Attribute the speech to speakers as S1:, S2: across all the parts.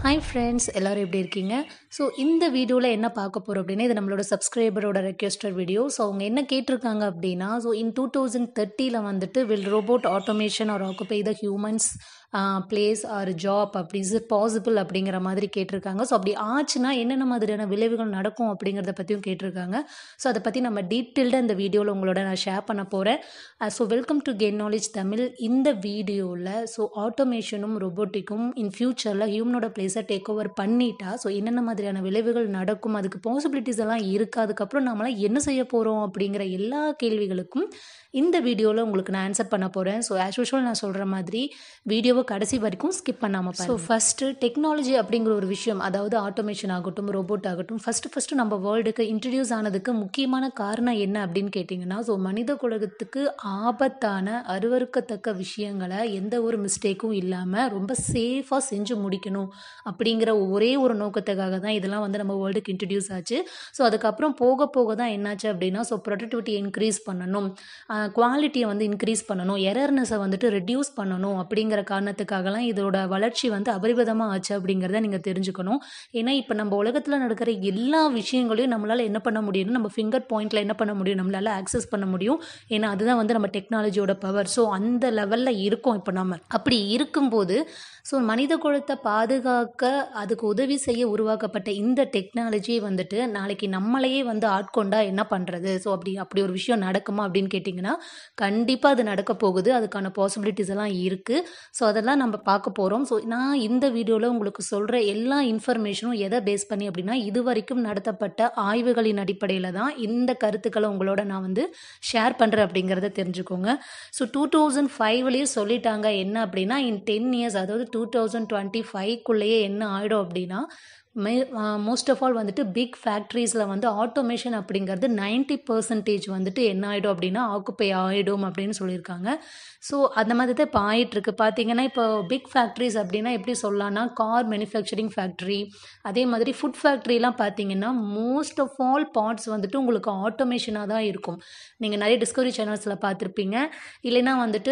S1: hi friends எல்லோரும் எப்படி இருக்கீங்க ஸோ இந்த வீடியோவில் என்ன பார்க்க போகிறோம் அப்படின்னா இது நம்மளோட சப்ஸ்கிரைபரோட ரெக்வஸ்டட் வீடியோ ஸோ அவங்க என்ன கேட்டிருக்காங்க அப்படின்னா ஸோ இன் டூ தௌசண்ட் தேர்ட்டியில் வந்துட்டு will robot automation or occupy the humans place or job அப்படி இஸ் இட் பாசிபிள் அப்படிங்கிற மாதிரி கேட்டிருக்காங்க ஸோ அப்படி ஆச்சுன்னா என்னென்ன மாதிரியான விளைவுகள் நடக்கும் அப்படிங்கிறத பற்றியும் கேட்டிருக்காங்க ஸோ அதை பற்றி நம்ம டீட்டெயில்டாக இந்த வீடியோவில் உங்களோட நான் ஷேர் பண்ண போகிறேன் so welcome to gain knowledge Tamil இந்த வீடியோவில் ஸோ ஆட்டோமேஷனும் ரொபோட்டிக்கும் இன் ஃபியூச்சரில் ஹியூமனோட பிளேஸை டேக் ஓவர் பண்ணிட்டா ஸோ என்னென்ன மாதிரியான விளைவுகள் நடக்கும் அதுக்கு பாசிபிலிட்டிஸ் எல்லாம் இருக்குது அதுக்கப்புறம் நம்மளாம் என்ன செய்ய போகிறோம் அப்படிங்கிற எல்லா கேள்விகளுக்கும் இந்த வீடியோவில் உங்களுக்கு நான் ஆன்சர் பண்ண போகிறேன் ஸோ ஆஸ் யூஷுவல் நான் சொல்கிற மாதிரி வீடியோவை கடைசி வரைக்கும் ஸ்கிப் பண்ணாமல் ஸோ ஃபஸ்ட்டு டெக்னாலஜி அப்படிங்கிற ஒரு விஷயம் அதாவது ஆட்டோமேஷன் ஆகட்டும் ரோபோட் ஆகட்டும் ஃபஸ்ட்டு ஃபஸ்ட்டு நம்ம வேர்ல்டுக்கு இன்ட்ரடியூஸ் ஆனதுக்கு முக்கியமான காரணம் என்ன அப்படின்னு கேட்டிங்கன்னா ஸோ மனித குலகத்துக்கு ஆபத்தான அருவறுக்கத்தக்க விஷயங்களை எந்த ஒரு மிஸ்டேக்கும் இல்லாமல் ரொம்ப சேஃபாக செஞ்சு முடிக்கணும் அப்படிங்கிற ஒரே ஒரு நோக்கத்துக்காக தான் இதெல்லாம் வந்து நம்ம வேர்ல்டுக்கு இன்ட்ரடியூஸ் ஆச்சு ஸோ அதுக்கப்புறம் போக போக தான் என்னாச்சு அப்படின்னா ஸோ ப்ரொடக்டிவிட்டியை இன்க்ரீஸ் பண்ணணும் குவாலிட்டியை வந்து இன்க்ரீஸ் பண்ணணும் எரர்னஸை வந்துட்டு ரெடியூஸ் பண்ணணும் அப்படிங்கிற காரணத்துக்காகலாம் இதோட வளர்ச்சி வந்து அபரிவிதமாக ஆச்சு அப்படிங்கிறத நீங்கள் தெரிஞ்சுக்கணும் ஏன்னா இப்போ நம்ம உலகத்தில் நடக்கிற எல்லா விஷயங்களையும் நம்மளால் என்ன பண்ண முடியும்னா நம்ம ஃபிங்கர் பாயிண்டில் என்ன பண்ண முடியும் நம்மளால் ஆக்சஸ் பண்ண முடியும் ஏன்னா அதுதான் வந்து நம்ம டெக்னாலஜியோட பவர் ஸோ அந்த லெவலில் இருக்கோம் இப்போ நம்ம அப்படி இருக்கும்போது ஸோ மனித குலத்தை பாதுகாக்க அதுக்கு உதவி செய்ய உருவாக்கப்பட்ட இந்த டெக்னாலஜி வந்துட்டு நாளைக்கு நம்மளையே வந்து ஆட்கொண்டா என்ன பண்ணுறது ஸோ அப்படி அப்படி ஒரு விஷயம் நடக்குமா அப்படின்னு கேட்டிங்கன்னா கண்டிப்பாக அது நடக்க போகுது அதுக்கான பாசிபிலிட்டிஸ் எல்லாம் இருக்குது ஸோ அதெல்லாம் நம்ம பார்க்க போகிறோம் ஸோ நான் இந்த வீடியோவில் உங்களுக்கு சொல்கிற எல்லா இன்ஃபர்மேஷனும் எதை பேஸ் பண்ணி அப்படின்னா இது வரைக்கும் நடத்தப்பட்ட ஆய்வுகளின் அடிப்படையில் தான் இந்த கருத்துக்களை உங்களோட நான் வந்து ஷேர் பண்ணுறேன் அப்படிங்கிறத தெரிஞ்சுக்கோங்க ஸோ டூ தௌசண்ட் ஃபைவ்லேயே சொல்லிட்டாங்க என்ன அப்படின்னா இன் டென் இயர்ஸ் அதாவது டூ தௌசண்ட் டுவெண்ட்டி ஃபைவ்க்குள்ளேயே என்ன ஆகிடும் அப்படின்னா மே மோஸ்ட் ஆஃப் ஆல் வந்துட்டு பிக் ஃபேக்ட்ரிஸில் வந்து ஆட்டோமேஷன் அப்படிங்கிறது நைன்ட்டி பர்சன்டேஜ் வந்துட்டு என்ன ஆகிடும் அப்படின்னா ஆக்குப்பை ஆகிடும் அப்படின்னு சொல்லியிருக்காங்க ஸோ அந்த மாதிரி தான் இப்போ ஆகிட்டுருக்கு பார்த்தீங்கன்னா இப்போ பிக் ஃபேக்ட்ரிஸ் அப்படின்னா எப்படி சொல்லலாம்னா கார் மேனுஃபேக்சரிங் ஃபேக்ட்ரி அதே மாதிரி ஃபுட் ஃபேக்ட்ரிலாம் பார்த்தீங்கன்னா மோஸ்ட் ஆஃப் ஆல் பார்ட்ஸ் வந்துட்டு உங்களுக்கு ஆட்டோமேஷனாக தான் இருக்கும் நீங்கள் நிறைய டிஸ்கவரி சேனல்ஸில் பார்த்துருப்பீங்க இல்லைன்னா வந்துட்டு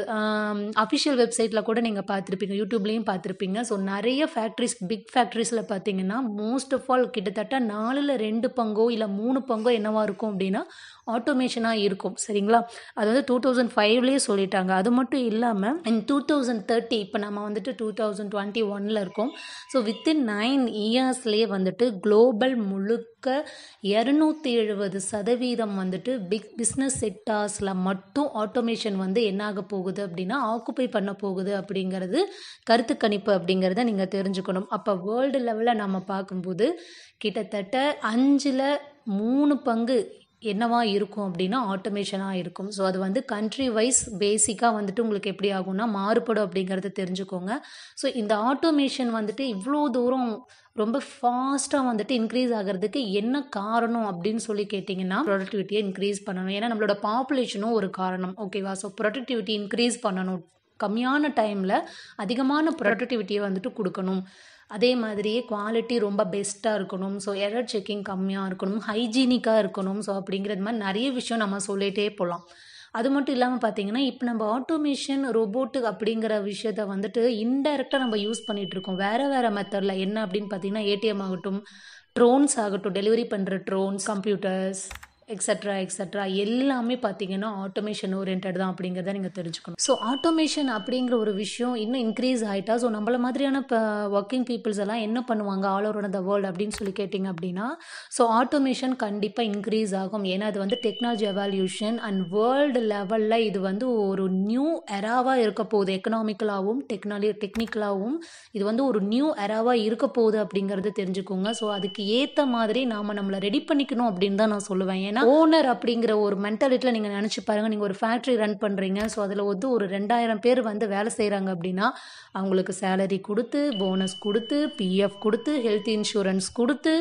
S1: அஃபிஷியல் வெப்சைட்டில் கூட நீங்கள் பார்த்துருப்பீங்க யூடியூப்லேயும் பார்த்துருப்பீங்க ஸோ நிறைய ஃபேக்ட்ரிஸ் பிக் ஃபேக்ட்ரிஸில் பார்த்தீங்கன்னா மோஸ்ட் ஆஃப் ஆல் கிட்டத்தட்ட நாலில் ரெண்டு பங்கோ இல்லை மூணு பங்கோ என்னவா இருக்கும் அப்படின்னா ஆட்டோமேஷனாக இருக்கும் சரிங்களா அது வந்து டூ தௌசண்ட் ஃபைவ்லேயே சொல்லிட்டாங்க அது மட்டும் இல்லாமல் இன் டூ தௌசண்ட் தேர்ட்டி இப்போ நம்ம வந்துட்டு டூ தௌசண்ட் டுவெண்ட்டி ஒனில் இருக்கோம் ஸோ வித்தின் நைன் இயர்ஸ்லேயே வந்துட்டு குளோபல் முழுக்க இரநூத்தி எழுபது சதவீதம் வந்துட்டு பிக் பிஸ்னஸ் செக்டார்ஸில் மட்டும் ஆட்டோமேஷன் வந்து என்னாக போகுது அப்படின்னா ஆக்குப்பை பண்ண போகுது அப்படிங்கிறது கருத்து கணிப்பு அப்படிங்கிறத நீங்கள் தெரிஞ்சுக்கணும் அப்போ வேர்ல்டு லெவலில் நம்ம பார்க்கும்போது கிட்டத்தட்ட அஞ்சில் மூணு பங்கு என்னவா இருக்கும் அப்படின்னா ஆட்டோமேஷனாக இருக்கும் ஸோ அது வந்து கண்ட்ரி வைஸ் பேசிக்காக வந்துட்டு உங்களுக்கு எப்படி ஆகும்னா மாறுபடும் அப்படிங்கிறத தெரிஞ்சுக்கோங்க ஸோ இந்த ஆட்டோமேஷன் வந்துட்டு இவ்வளோ தூரம் ரொம்ப ஃபாஸ்ட்டாக வந்துட்டு இன்க்ரீஸ் ஆகிறதுக்கு என்ன காரணம் அப்படின்னு சொல்லி கேட்டிங்கன்னா ப்ரொடக்டிவிட்டியை இன்க்ரீஸ் பண்ணணும் ஏன்னா நம்மளோட பாப்புலேஷனும் ஒரு காரணம் ஓகேவா ஸோ ப்ரொடக்டிவிட்டி இன்க்ரீஸ் பண்ணணும் கம்மியான டைமில் அதிகமான ப்ரொடக்டிவிட்டியை வந்துட்டு கொடுக்கணும் அதே மாதிரியே குவாலிட்டி ரொம்ப பெஸ்ட்டாக இருக்கணும் ஸோ எரர் செக்கிங் கம்மியாக இருக்கணும் ஹைஜீனிக்காக இருக்கணும் ஸோ அப்படிங்கிறது மாதிரி நிறைய விஷயம் நம்ம சொல்லிகிட்டே போகலாம் அது மட்டும் இல்லாமல் பார்த்தீங்கன்னா இப்போ நம்ம ஆட்டோமேஷன் ரோபோட்டு அப்படிங்கிற விஷயத்த வந்துட்டு இன்டைரக்டாக நம்ம யூஸ் பண்ணிகிட்ருக்கோம் வேறு வேறு மெத்தடில் என்ன அப்படின்னு பார்த்தீங்கன்னா ஏடிஎம் ஆகட்டும் ட்ரோன்ஸ் ஆகட்டும் டெலிவரி பண்ணுற ட்ரோன்ஸ் கம்ப்யூட்டர்ஸ் எக்ஸட்ரா எக்ஸட்ரா எல்லாமே பார்த்தீங்கன்னா ஆட்டோமேஷன் ஓரியன்ட் தான் அப்படிங்கிறத நீங்கள் தெரிஞ்சுக்கணும் ஸோ ஆட்டோமேஷன் அப்படிங்கிற ஒரு விஷயம் இன்னும் இன்க்ரீஸ் ஆகிட்டா ஸோ நம்மள மாதிரியான இப்போ ஒர்க்கிங் பீப்புள்ஸ் எல்லாம் என்ன பண்ணுவாங்க ஆல் ஓவர் த வேர்ல்டு அப்படின்னு சொல்லி கேட்டிங்க அப்படின்னா ஸோ ஆட்டோமேஷன் கண்டிப்பாக இன்க்ரீஸ் ஆகும் ஏன்னா அது வந்து டெக்னாலஜி எவால்யூஷன் அண்ட் வேர்ல்டு லெவலில் இது வந்து ஒரு நியூ எராவாக இருக்க போகுது எக்கனாமிக்கலாகவும் டெக்னாலஜி டெக்னிக்கலாகவும் இது வந்து ஒரு நியூ எராவாக இருக்க போகுது அப்படிங்கிறது தெரிஞ்சுக்கோங்க ஸோ அதுக்கு ஏற்ற மாதிரி நாம் நம்மளை ரெடி பண்ணிக்கணும் அப்படின்னு தான் நான் சொல்லுவேன் ஏன்னா ஓனர் அப்படிங்கிற ஒரு மென்டாலிட்டியில் நீங்கள் நினச்சி பாருங்கள் நீங்கள் ஒரு ஃபேக்ட்ரி ரன் பண்ணுறீங்க ஸோ அதில் வந்து ஒரு ரெண்டாயிரம் பேர் வந்து வேலை செய்கிறாங்க அப்படின்னா அவங்களுக்கு சேலரி கொடுத்து போனஸ் கொடுத்து பிஎஃப் கொடுத்து ஹெல்த் இன்சூரன்ஸ் கொடுத்து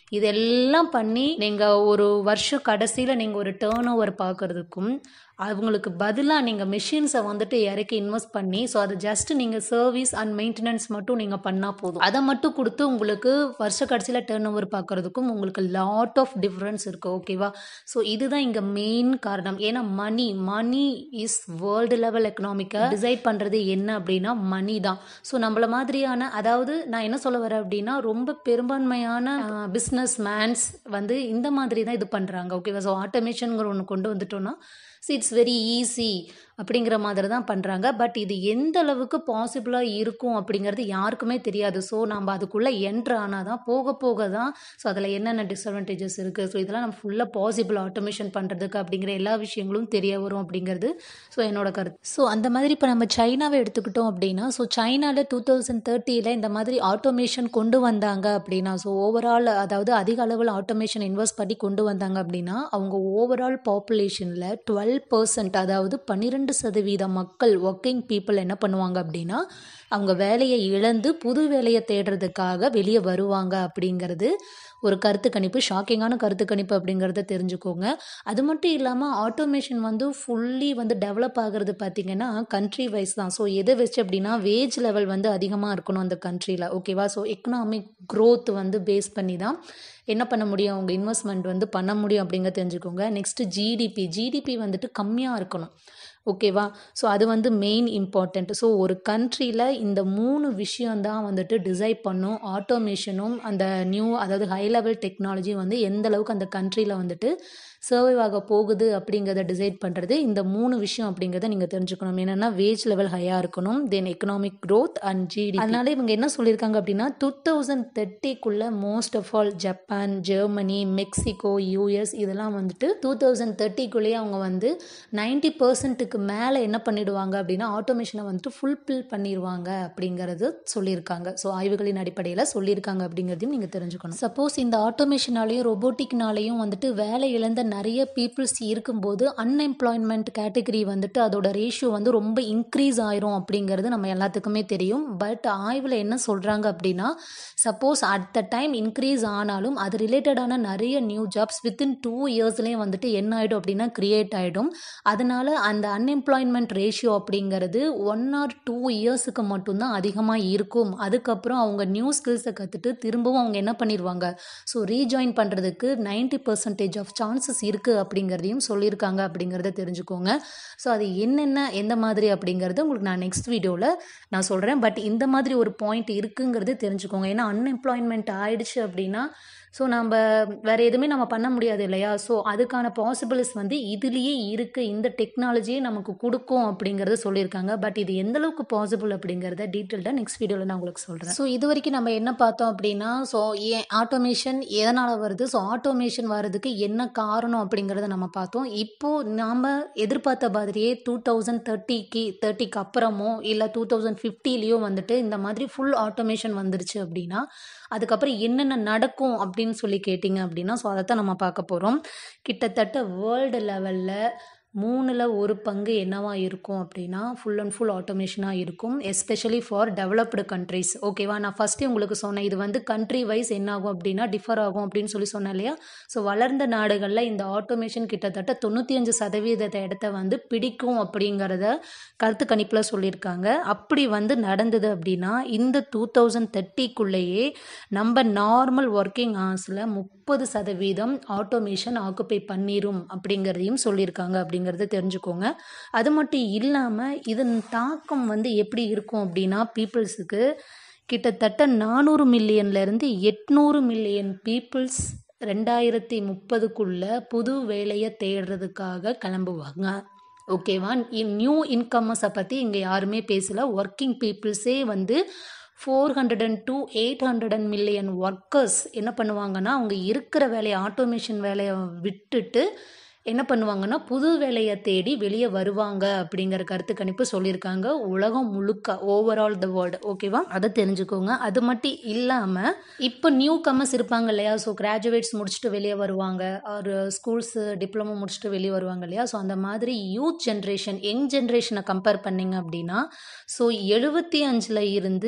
S1: இதெல்லாம் பண்ணி நீங்கள் ஒரு வருஷம் கடைசியில் நீங்கள் ஒரு டேர்ன் ஓவர் பார்க்குறதுக்கும் அவங்களுக்கு பதிலாக நீங்கள் மிஷின்ஸை வந்துட்டு இறக்கி இன்வெஸ்ட் பண்ணி ஸோ அது ஜஸ்ட் நீங்கள் சர்வீஸ் அண்ட் மெயின்டெனன்ஸ் மட்டும் நீங்கள் பண்ணால் போதும் அதை மட்டும் கொடுத்து உங்களுக்கு வருஷ கடைசியில் டேர்ன் ஓவர் பார்க்குறதுக்கும் உங்களுக்கு லாட் ஆஃப் டிஃப்ரென்ஸ் இருக்குது ஓகேவா ஸோ இதுதான் இங்கே மெயின் காரணம் ஏன்னா money money is world level எக்கனாமிக்கை டிசைட் பண்ணுறது என்ன அப்படின்னா மணி தான் ஸோ நம்மள மாதிரியான அதாவது நான் என்ன சொல்ல வரேன் அப்படின்னா ரொம்ப பெரும்பான்மையான பிஸ்னஸ் மேன்ஸ் வந்து இந்த மாதிரி தான் இது பண்ணுறாங்க ஓகேவா ஸோ ஆட்டோமேஷனுங்கிற ஒன்று கொண்டு வந்துட்டோம்னா ஸோ இட்ஸ் வெரி ஈஸி அப்படிங்கிற மாதிரி தான் பண்ணுறாங்க பட் இது எந்த அளவுக்கு பாசிபிளாக இருக்கும் அப்படிங்கிறது யாருக்குமே தெரியாது ஸோ நம்ம அதுக்குள்ளே என்ட்ரு ஆனால் தான் போக போக தான் ஸோ அதில் என்னென்ன டிஸ்அட்வான்டேஜஸ் இருக்குது ஸோ இதெல்லாம் நம்ம ஃபுல்லாக பாசிபிள் ஆட்டோமேஷன் பண்ணுறதுக்கு அப்படிங்கிற எல்லா விஷயங்களும் தெரிய வரும் அப்படிங்கிறது ஸோ என்னோட கருத்து ஸோ அந்த மாதிரி இப்போ நம்ம சைனாவை எடுத்துக்கிட்டோம் அப்படின்னா ஸோ சைனாவில் டூ தௌசண்ட் தேர்ட்டியில் இந்த மாதிரி ஆட்டோமேஷன் கொண்டு வந்தாங்க அப்படின்னா ஸோ ஓவரால் அதாவது அதிக அளவில் ஆட்டோமேஷன் இன்வெஸ்ட் பண்ணி கொண்டு வந்தாங்க அப்படின்னா அவங்க ஓவரால் பாப்புலேஷனில் டுவெல் பர்சன்ட் அதாவது பன்னிரெண்டு சதவீத மக்கள் ஒர்க்கிங் பீப்புள் என்ன பண்ணுவாங்க அப்படின்னா அவங்க வேலையை இழந்து புது வேலையை தேடுறதுக்காக வெளியே வருவாங்க அப்படிங்கிறது ஒரு கருத்து கணிப்பு ஷாக்கிங்கான கருத்து கணிப்பு அப்படிங்கிறத தெரிஞ்சுக்கோங்க அது மட்டும் இல்லாமல் ஆட்டோமேஷன் வந்து ஃபுல்லி வந்து டெவலப் ஆகிறது பார்த்திங்கன்னா கண்ட்ரி வைஸ் தான் ஸோ எதை வச்சு அப்படின்னா வேஜ் லெவல் வந்து அதிகமாக இருக்கணும் அந்த கண்ட்ரியில் ஓகேவா ஸோ எக்கனாமிக் க்ரோத் வந்து பேஸ் பண்ணி தான் என்ன பண்ண முடியும் அவங்க இன்வெஸ்ட்மெண்ட் வந்து பண்ண முடியும் அப்படிங்க தெரிஞ்சுக்கோங்க நெக்ஸ்ட்டு ஜிடிபி ஜிடிபி வந்துட்டு கம்மியாக இருக்கணும் ஓகேவா ஸோ அது வந்து மெயின் இம்பார்ட்டண்ட் ஸோ ஒரு கண்ட்ரியில் இந்த மூணு விஷயந்தான் வந்துட்டு டிசைட் பண்ணும் ஆட்டோமேஷனும் அந்த நியூ அதாவது ஹை லெவல் டெக்னாலஜி வந்து எந்த அளவுக்கு அந்த கண்ட்ரியில் வந்துட்டு சர்வைவ் ஆக போகுது அப்படிங்கிறத டிசைட் பண்ணுறது இந்த மூணு விஷயம் அப்படிங்கிறத நீங்கள் தெரிஞ்சுக்கணும் என்னென்னா வேஜ் லெவல் ஹையாக இருக்கணும் then economic growth and GD அதனால இவங்க என்ன சொல்லியிருக்காங்க அப்படின்னா டூ தௌசண்ட் தேர்ட்டிக்குள்ளே most of all Japan Germany Mexico US இதெல்லாம் வந்துட்டு டூ தௌசண்ட் தேர்ட்டிக்குள்ளேயே அவங்க வந்து நைன்டி பர்சன்ட்டுக்கு மேலே என்ன பண்ணிடுவாங்க அப்படின்னா ஆட்டோமேஷனை வந்துட்டு ஃபுல்ஃபில் பண்ணிடுவாங்க அப்படிங்கிறது சொல்லியிருக்காங்க ஸோ ஆய்வுகளின் அடிப்படையில் சொல்லியிருக்காங்க அப்படிங்கிறதையும் நீங்கள் தெரிஞ்சுக்கணும் சப்போஸ் இந்த ஆட்டோமேஷனாலையும் ரொபோட்டிக்னாலையும் வந்துட்டு வேலை இழந்த நிறைய பீப்புள்ஸ் இருக்கும்போது அன்எம்ப்ளாய்மெண்ட் கேட்டகரி வந்துட்டு அதோட ரேஷியோ வந்து ரொம்ப இன்க்ரீஸ் ஆயிரும் அப்படிங்கிறது நம்ம எல்லாத்துக்குமே தெரியும் பட் ஆய்வில் என்ன சொல்கிறாங்க அப்படின்னா suppose at the time increase ஆனாலும் அது ரிலேட்டடான நிறைய நியூ ஜாப்ஸ் வித்தின் டூ இயர்ஸ்லேயே வந்துட்டு என்ன ஆகிடும் அப்படின்னா க்ரியேட் ஆகிடும் அதனால அந்த அன்எம்ப்ளாய்மெண்ட் ரேஷியோ அப்படிங்கிறது ஒன் ஆர் டூ இயர்ஸுக்கு மட்டும்தான் அதிகமாக இருக்கும் அதுக்கப்புறம் அவங்க நியூ ஸ்கில்ஸை கற்றுட்டு திரும்பவும் அவங்க என்ன பண்ணிடுவாங்க ஸோ ரீஜாயின் பண்ணுறதுக்கு நைன்டி பர்சன்டேஜ் ஆஃப் சான்சஸ் இருக்குது அப்படிங்கிறதையும் சொல்லியிருக்காங்க அப்படிங்கிறத தெரிஞ்சுக்கோங்க ஸோ அது என்னென்ன எந்த மாதிரி அப்படிங்கிறது உங்களுக்கு நான் நெக்ஸ்ட் வீடியோவில் நான் சொல்கிறேன் பட் இந்த மாதிரி ஒரு பாயிண்ட் இருக்குங்கிறது தெரிஞ்சுக்கோங்க ஏன்னா அன்எம்ப்ளாய்மெண்ட் ஆயிடுச்சு அப்படின்னா ஸோ நம்ம வேறு எதுவுமே நம்ம பண்ண முடியாது இல்லையா ஸோ அதுக்கான பாசிபிள்ஸ் வந்து இதுலேயே இருக்குது இந்த டெக்னாலஜியே நமக்கு கொடுக்கும் அப்படிங்கிறத சொல்லியிருக்காங்க பட் இது எந்த அளவுக்கு பாசிபிள் அப்படிங்கிறத டீட்டெயில்டாக நெக்ஸ்ட் வீடியோவில் நான் உங்களுக்கு சொல்கிறேன் ஸோ இது வரைக்கும் நம்ம என்ன பார்த்தோம் அப்படின்னா ஸோ ஏன் ஆட்டோமேஷன் எதனால் வருது ஸோ ஆட்டோமேஷன் வர்றதுக்கு என்ன காரணம் அப்படிங்கிறத நம்ம பார்த்தோம் இப்போது நாம் எதிர்பார்த்த மாதிரியே டூ தௌசண்ட் தேர்ட்டிக்கு தேர்ட்டிக்கு அப்புறமோ இல்லை டூ தௌசண்ட் ஃபிஃப்டிலேயோ வந்துட்டு இந்த மாதிரி ஃபுல் ஆட்டோமேஷன் வந்துருச்சு அப்படின்னா அதுக்கப்புறம் என்னென்ன நடக்கும் அப்படின்னு சொல்லி கேட்டிங்க அப்படின்னா ஸோ அதைத்தான் நம்ம பார்க்க போகிறோம் கிட்டத்தட்ட வேர்ல்டு லெவலில் மூணில் ஒரு பங்கு என்னவா இருக்கும் அப்படின்னா ஃபுல் அண்ட் ஃபுல் ஆட்டோமேஷனாக இருக்கும் எஸ்பெஷலி ஃபார் டெவலப்டு கண்ட்ரீஸ் ஓகேவா நான் ஃபஸ்ட்டே உங்களுக்கு சொன்னேன் இது வந்து கண்ட்ரி வைஸ் என்ன ஆகும் அப்படின்னா டிஃபர் ஆகும் அப்படின்னு சொல்லி சொன்னேன் இல்லையா ஸோ வளர்ந்த நாடுகளில் இந்த ஆட்டோமேஷன் கிட்டத்தட்ட தொண்ணூற்றி அஞ்சு சதவீதத்தை இடத்த வந்து பிடிக்கும் அப்படிங்கிறத கருத்து கணிப்பில் சொல்லியிருக்காங்க அப்படி வந்து நடந்தது அப்படின்னா இந்த டூ தௌசண்ட் தேர்ட்டிக்குள்ளேயே நம்ம நார்மல் ஒர்க்கிங் ஹவர்ஸில் முப்பது சதவீதம் ஆட்டோமேஷன் ஆக்குப்பை பண்ணிரும் அப்படிங்கிறதையும் சொல்லியிருக்காங்க அப்படிங்கிறத தெரிஞ்சுக்கோங்க அது மட்டும் இல்லாமல் இதன் தாக்கம் வந்து எப்படி இருக்கும் அப்படின்னா பீப்புள்ஸுக்கு கிட்டத்தட்ட நானூறு மில்லியன்லேருந்து எட்நூறு மில்லியன் பீப்புள்ஸ் ரெண்டாயிரத்தி முப்பதுக்குள்ளே புது வேலையை தேடுறதுக்காக கிளம்புவாங்க ஓகேவா நியூ இன்கம்மஸை பற்றி இங்கே யாருமே பேசலை ஒர்க்கிங் பீப்புள்ஸே வந்து four hundred and to eight hundred and million workers என்ன பண்ணுவாங்கன்னா அவங்க இருக்கிற வேலையை ஆட்டோமேஷன் வேலையை விட்டுட்டு என்ன பண்ணுவாங்கன்னா புது வேலையை தேடி வெளியே வருவாங்க அப்படிங்கிற கருத்து கணிப்பு சொல்லியிருக்காங்க உலகம் முழுக்க ஓவரால் த வேர்ல்டு ஓகேவா அதை தெரிஞ்சுக்கோங்க அது மட்டும் இல்லாமல் இப்போ நியூ கம்மர்ஸ் இருப்பாங்க இல்லையா ஸோ கிராஜுவேட்ஸ் முடிச்சுட்டு வெளியே வருவாங்க ஒரு ஸ்கூல்ஸு டிப்ளமோ முடிச்சுட்டு வெளியே வருவாங்க இல்லையா ஸோ அந்த மாதிரி யூத் ஜென்ரேஷன் யங் ஜென்ரேஷனை கம்பேர் பண்ணிங்க அப்படின்னா ஸோ எழுபத்தி அஞ்சில் இருந்து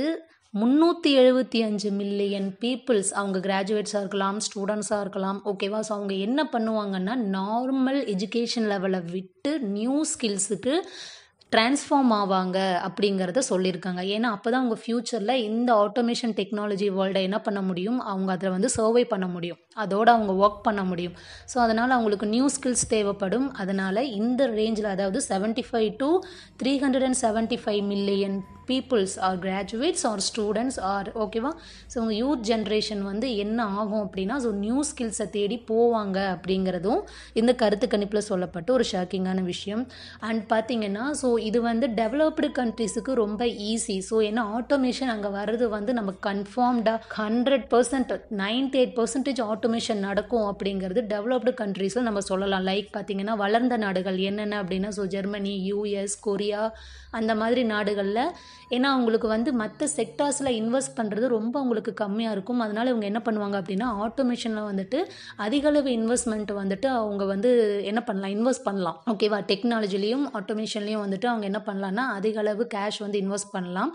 S1: முந்நூற்றி எழுபத்தி அஞ்சு மில்லியன் பீப்புள்ஸ் அவங்க கிராஜுவேட்ஸாக இருக்கலாம் ஸ்டூடெண்ட்ஸாக இருக்கலாம் ஓகேவா ஸோ அவங்க என்ன பண்ணுவாங்கன்னா நார்மல் எஜுகேஷன் லெவலை விட்டு நியூ ஸ்கில்ஸுக்கு ட்ரான்ஸ்ஃபார்ம் ஆவாங்க அப்படிங்கிறத சொல்லியிருக்காங்க ஏன்னா அப்போ தான் அவங்க ஃப்யூச்சரில் இந்த ஆட்டோமேஷன் டெக்னாலஜி வேர்ல்டை என்ன பண்ண முடியும் அவங்க அதில் வந்து சர்வை பண்ண முடியும் அதோட அவங்க ஒர்க் பண்ண முடியும் ஸோ அதனால் அவங்களுக்கு நியூ ஸ்கில்ஸ் தேவைப்படும் அதனால் இந்த ரேஞ்சில் அதாவது seventy five to three hundred and seventy five million peoples or graduates or students or ஓகேவா ஸோ உங்கள் யூத் ஜென்ரேஷன் வந்து என்ன ஆகும் அப்படின்னா ஸோ நியூ ஸ்கில்ஸை தேடி போவாங்க அப்படிங்கிறதும் இந்த கருத்து கணிப்பில் சொல்லப்பட்ட ஒரு ஷாக்கிங்கான விஷயம் அண்ட் பார்த்தீங்கன்னா ஸோ இது வந்து டெவலப்டு கண்ட்ரிஸுக்கு ரொம்ப ஈஸி ஸோ ஏன்னா ஆட்டோமேஷன் அங்கே வர்றது வந்து நம்ம கன்ஃபார்ம்டாக hundred percent ninety eight percentage automation நடக்கும் அப்படிங்கிறது டெவலப்டு கண்ட்ரீஸில் நம்ம சொல்லலாம் லைக் பார்த்தீங்கன்னா வளர்ந்த நாடுகள் என்னென்ன அப்படின்னா ஸோ ஜெர்மனி யூஎஸ் கொரியா அந்த மாதிரி நாடுகளில் ஏன்னா அவங்களுக்கு வந்து மற்ற செக்டார்ஸில் இன்வெஸ்ட் பண்ணுறது ரொம்ப அவங்களுக்கு கம்மியாக இருக்கும் அதனால் இவங்க என்ன பண்ணுவாங்க அப்படின்னா ஆட்டோமேஷனில் வந்துட்டு அதிகளவு இன்வெஸ்ட்மெண்ட் வந்துட்டு அவங்க வந்து என்ன பண்ணலாம் இன்வெஸ்ட் பண்ணலாம் ஓகேவா டெக்னாலஜிலையும் ஆட்டோமேஷன்லேயும் வந்துட்டு அவங்க என்ன பண்ணலாம்னா அதிக அளவு கேஷ் வந்து இன்வெஸ்ட் பண்ணலாம்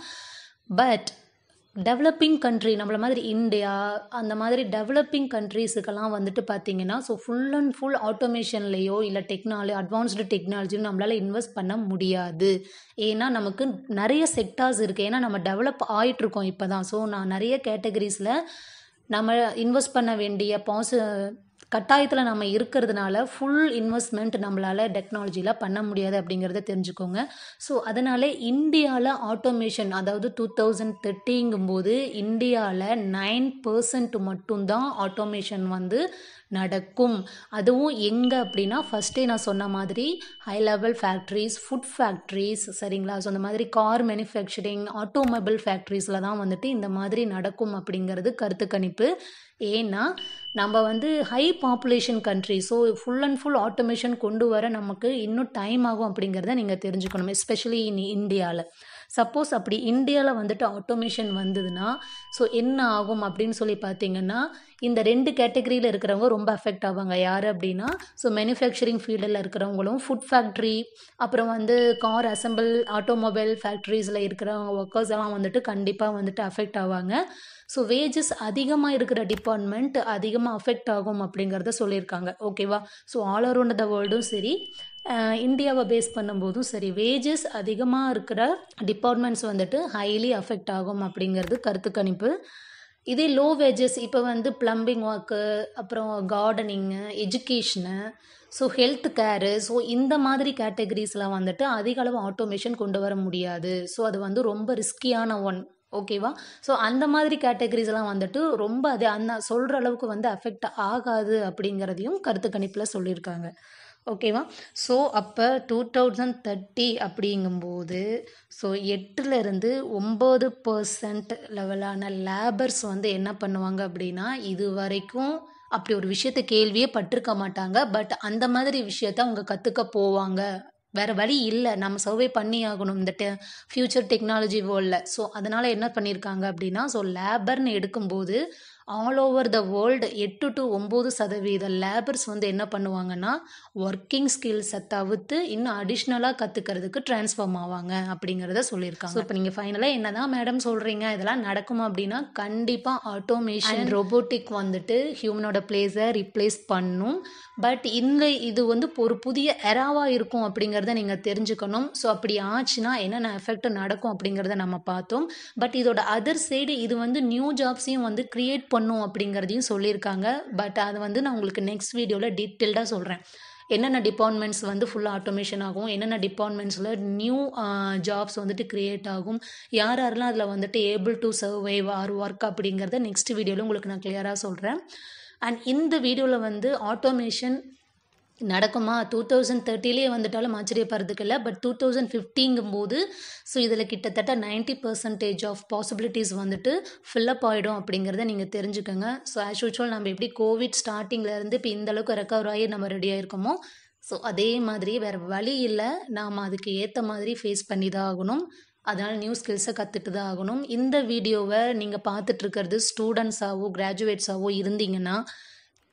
S1: பட் டெவலப்பிங் கண்ட்ரி நம்மள மாதிரி இந்தியா அந்த மாதிரி டெவலப்பிங் கண்ட்ரீஸுக்கெல்லாம் வந்துட்டு பார்த்தீங்கன்னா ஸோ ஃபுல் அண்ட் ஃபுல் ஆட்டோமேஷன்லேயோ இல்லை டெக்னாலஜி அட்வான்ஸ்டு டெக்னாலஜியும் நம்மளால் இன்வெஸ்ட் பண்ண முடியாது ஏன்னா நமக்கு நிறைய செக்டார்ஸ் இருக்குது ஏன்னா நம்ம டெவலப் ஆகிட்ருக்கோம் இப்போ தான் ஸோ நான் நிறைய கேட்டகரிஸில் நம்ம இன்வெஸ்ட் பண்ண வேண்டிய பாச கட்டாயத்தில் நம்ம இருக்கிறதுனால ஃபுல் இன்வெஸ்ட்மெண்ட் நம்மளால் டெக்னாலஜியில் பண்ண முடியாது அப்படிங்கிறத தெரிஞ்சுக்கோங்க ஸோ அதனால் இந்தியாவில் ஆட்டோமேஷன் அதாவது டூ தௌசண்ட் தேர்ட்டிங்கும்போது இந்தியாவில் நைன் பர்சன்ட் மட்டும்தான் ஆட்டோமேஷன் வந்து நடக்கும் அதுவும் எங்கே அப்படின்னா ஃபஸ்ட்டே நான் சொன்ன மாதிரி high level factories food factories சரிங்களா ஸோ அந்த மாதிரி கார் மேனுஃபேக்சரிங் ஆட்டோமொபைல் ஃபேக்ட்ரிஸில் தான் வந்துட்டு இந்த மாதிரி நடக்கும் அப்படிங்கிறது கருத்து கணிப்பு ஏன்னா நம்ம வந்து high population country so full and full automation கொண்டு வர நமக்கு இன்னும் டைம் ஆகும் அப்படிங்கிறத நீங்கள் தெரிஞ்சுக்கணும் எஸ்பெஷலி இன் இந்தியாவில் சப்போஸ் அப்படி இந்தியாவில் வந்துட்டு ஆட்டோமேஷன் வந்ததுன்னா ஸோ என்ன ஆகும் அப்படின்னு சொல்லி பார்த்தீங்கன்னா இந்த ரெண்டு கேட்டகரியில் இருக்கிறவங்க ரொம்ப அஃபெக்ட் ஆவாங்க யார் அப்படின்னா ஸோ மேனுஃபேக்சரிங் ஃபீல்டில் இருக்கிறவங்களும் ஃபுட் ஃபேக்ட்ரி அப்புறம் வந்து கார் அசம்பிள் ஆட்டோமொபைல் ஃபேக்ட்ரிஸில் இருக்கிற ஒர்க்கர்ஸ் எல்லாம் வந்துட்டு கண்டிப்பாக வந்துட்டு அஃபெக்ட் ஆவாங்க ஸோ வேஜஸ் அதிகமாக இருக்கிற டிபார்ட்மெண்ட் அதிகமாக அஃபெக்ட் ஆகும் அப்படிங்கிறத சொல்லியிருக்காங்க ஓகேவா ஸோ ஆல் அரௌண்ட் த வேர்ல்டும் சரி இந்தியாவை பேஸ் பண்ணும்போதும் சரி வேஜஸ் அதிகமாக இருக்கிற டிபார்ட்மெண்ட்ஸ் வந்துட்டு ஹைலி அஃபெக்ட் ஆகும் அப்படிங்கிறது கருத்து கணிப்பு இதே லோ வேஜஸ் இப்போ வந்து ப்ளம்பிங் ஒர்க்கு அப்புறம் gardening education so health care so இந்த மாதிரி கேட்டகரிஸில் வந்துட்டு அதிக அளவு ஆட்டோமேஷன் கொண்டு வர முடியாது ஸோ அது வந்து ரொம்ப ரிஸ்கியான ஒன் ஓகேவா ஸோ அந்த மாதிரி கேட்டகரிஸ்லாம் வந்துட்டு ரொம்ப அது அந்த சொல்கிற அளவுக்கு வந்து அஃபெக்ட் ஆகாது அப்படிங்கிறதையும் கருத்து கணிப்பில் சொல்லியிருக்காங்க ஓகேவா ஸோ அப்போ டூ தௌசண்ட் தேர்ட்டி அப்படிங்கும்போது ஸோ எட்டுலேருந்து ஒம்பது பர்சன்ட் லெவலான லேபர்ஸ் வந்து என்ன பண்ணுவாங்க அப்படின்னா இது வரைக்கும் அப்படி ஒரு விஷயத்தை கேள்வியே பட்டிருக்க மாட்டாங்க பட் அந்த மாதிரி விஷயத்த அவங்க கற்றுக்க போவாங்க வேறு வழி இல்லை நம்ம சர்வே பண்ணி ஆகணும் இந்த டெ ஃப்யூச்சர் டெக்னாலஜி வேர்ல்டில் ஸோ அதனால் என்ன பண்ணியிருக்காங்க அப்படின்னா ஸோ லேபர்னு எடுக்கும்போது ஆல் ஓவர் த வேர்ல்டு எட்டு டு ஒம்பது சதவீத லேபர்ஸ் வந்து என்ன பண்ணுவாங்கன்னா ஒர்க்கிங் ஸ்கில்ஸை தவிர்த்து இன்னும் அடிஷ்னலாக கற்றுக்கிறதுக்கு ட்ரான்ஸ்ஃபார்ம் ஆவாங்க அப்படிங்கிறத சொல்லியிருக்காங்க ஸோ இப்போ நீங்கள் ஃபைனலாக என்ன தான் மேடம் சொல்கிறீங்க இதெல்லாம் நடக்குமா அப்படின்னா கண்டிப்பாக ஆட்டோமேஷன் ரோபோட்டிக் வந்துட்டு ஹியூமனோட பிளேஸை ரிப்ளேஸ் பண்ணும் பட் இந்த இது வந்து ஒரு புதிய எராவாக இருக்கும் அப்படிங்கிறத நீங்கள் தெரிஞ்சுக்கணும் ஸோ அப்படி ஆச்சுன்னா என்னென்ன எஃபெக்ட் நடக்கும் அப்படிங்கிறத நம்ம பார்த்தோம் பட் இதோட அதர் சைடு இது வந்து நியூ ஜாப்ஸையும் வந்து க்ரியேட் பண்ணும் அப்படிங்கிறதையும் சொல்லியிருக்காங்க பட் அது வந்து நான் உங்களுக்கு நெக்ஸ்ட் வீடியோவில் டீட்டெயில்டாக சொல்கிறேன் என்னென்ன டிபார்ட்மெண்ட்ஸ் வந்து ஃபுல்லாக ஆட்டோமேஷன் ஆகும் என்னென்ன டிபார்ட்மெண்ட்ஸில் நியூ ஜாப்ஸ் வந்துட்டு க்ரியேட் ஆகும் யார் யாரெல்லாம் அதில் வந்துட்டு able to survive or work அப்படிங்கிறத நெக்ஸ்ட் வீடியோவில் உங்களுக்கு நான் கிளியராக சொல்கிறேன் அண்ட் இந்த வீடியோவில் வந்து ஆட்டோமேஷன் நடக்குமா டூ தௌசண்ட் தேர்ட்டிலே வந்துட்டாலும் ஆச்சரியப்படுறதுக்கு இல்லை பட் டூ தௌசண்ட் ஃபிஃப்டிங்கும் போது ஸோ இதில் கிட்டத்தட்ட நைன்ட்டி பர்சன்டேஜ் ஆஃப் பாசிபிலிட்டிஸ் வந்துட்டு ஃபில்லப் ஆகிடும் அப்படிங்கிறத நீங்கள் தெரிஞ்சுக்கோங்க ஸோ ஆஸ் யூஷுவல் நம்ம எப்படி கோவிட் ஸ்டார்டிங்லேருந்து இப்போ இந்த அளவுக்கு ரெக்கவர் ஆகி நம்ம ரெடி ஆகிருக்கோமோ ஸோ அதே மாதிரி வேறு வழி இல்லை நாம் அதுக்கு ஏற்ற மாதிரி ஃபேஸ் பண்ணி தான் ஆகணும் அதனால் நியூ ஸ்கில்ஸை கற்றுட்டு தான் ஆகணும் இந்த வீடியோவை நீங்கள் பார்த்துட்ருக்கிறது ஸ்டூடெண்ட்ஸாவோ கிராஜுவேட்ஸாவோ இருந்தீங்கன்னா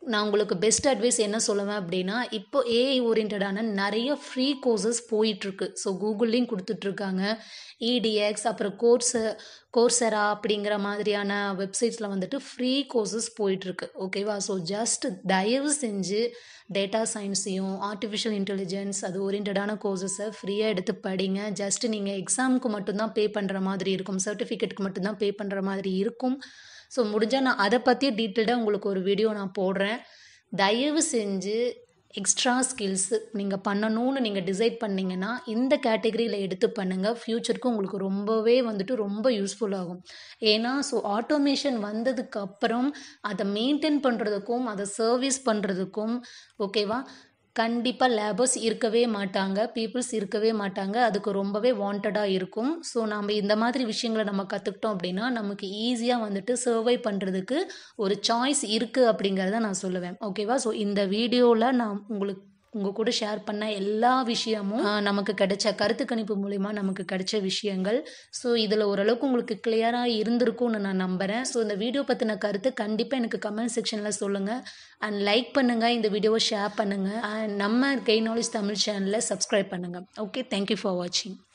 S1: நான் உங்களுக்கு பெஸ்ட் அட்வைஸ் என்ன சொல்லுவேன் அப்படின்னா இப்போ ஏஐ ஓரியன்டான நிறைய ஃப்ரீ கோர்சஸ் போயிட்டுருக்கு ஸோ கூகுள்லேயும் கொடுத்துட்ருக்காங்க இடிஎக்ஸ் அப்புறம் கோர்ஸ் கோர்சரா அப்படிங்கிற மாதிரியான வெப்சைட்ஸில் வந்துட்டு ஃப்ரீ கோர்சஸ் போயிட்டுருக்கு ஓகேவா ஸோ ஜஸ்ட் தயவு செஞ்சு டேட்டா சயின்ஸையும் ஆர்டிஃபிஷியல் இன்டெலிஜென்ஸ் அது ஓரியன்டான கோர்சஸை ஃப்ரீயாக எடுத்து படிங்க ஜஸ்ட் நீங்கள் எக்ஸாமுக்கு மட்டும்தான் பே பண்ணுற மாதிரி இருக்கும் சர்டிஃபிகேட்டுக்கு மட்டும்தான் பே பண்ணுற மாதிரி இருக்கும் ஸோ முடிஞ்சால் நான் அதை பற்றி டீட்டெயில்டாக உங்களுக்கு ஒரு வீடியோ நான் போடுறேன் தயவு செஞ்சு எக்ஸ்ட்ரா ஸ்கில்ஸ் நீங்கள் பண்ணணும்னு நீங்கள் டிசைட் பண்ணிங்கன்னா இந்த கேட்டகரியில் எடுத்து பண்ணுங்கள் ஃப்யூச்சருக்கு உங்களுக்கு ரொம்பவே வந்துட்டு ரொம்ப யூஸ்ஃபுல் ஆகும் ஏன்னா ஸோ ஆட்டோமேஷன் வந்ததுக்கு அப்புறம் அதை மெயின்டைன் பண்ணுறதுக்கும் அதை சர்வீஸ் பண்ணுறதுக்கும் ஓகேவா கண்டிப்பாக லேபர்ஸ் இருக்கவே மாட்டாங்க பீப்புள்ஸ் இருக்கவே மாட்டாங்க அதுக்கு ரொம்பவே வாண்டடாக இருக்கும் ஸோ நம்ம இந்த மாதிரி விஷயங்களை நம்ம கற்றுக்கிட்டோம் அப்படின்னா நமக்கு ஈஸியாக வந்துட்டு சர்வை பண்ணுறதுக்கு ஒரு சாய்ஸ் இருக்குது அப்படிங்கிறத நான் சொல்லுவேன் ஓகேவா ஸோ இந்த வீடியோவில் நான் உங்களுக்கு உங்கள் கூட ஷேர் பண்ண எல்லா விஷயமும் ஆஹ், நமக்கு கிடைச்ச கருத்து கணிப்பு மூலிமா நமக்கு கிடைச்ச விஷயங்கள் ஸோ இதில் ஓரளவுக்கு உங்களுக்கு கிளியராக இருந்திருக்கும்னு நான் நம்புகிறேன் ஸோ இந்த வீடியோ பற்றின கருத்து கண்டிப்பாக எனக்கு கமெண்ட் செக்ஷனில் சொல்லுங்கள் அண்ட் லைக் பண்ணுங்கள் இந்த வீடியோவை ஷேர் பண்ணுங்கள் அண்ட் நம்ம கெய் நாலேஜ் தமிழ் சேனலை சப்ஸ்கிரைப் பண்ணுங்கள் ஓகே தேங்க்யூ ஃபார் வாட்சிங்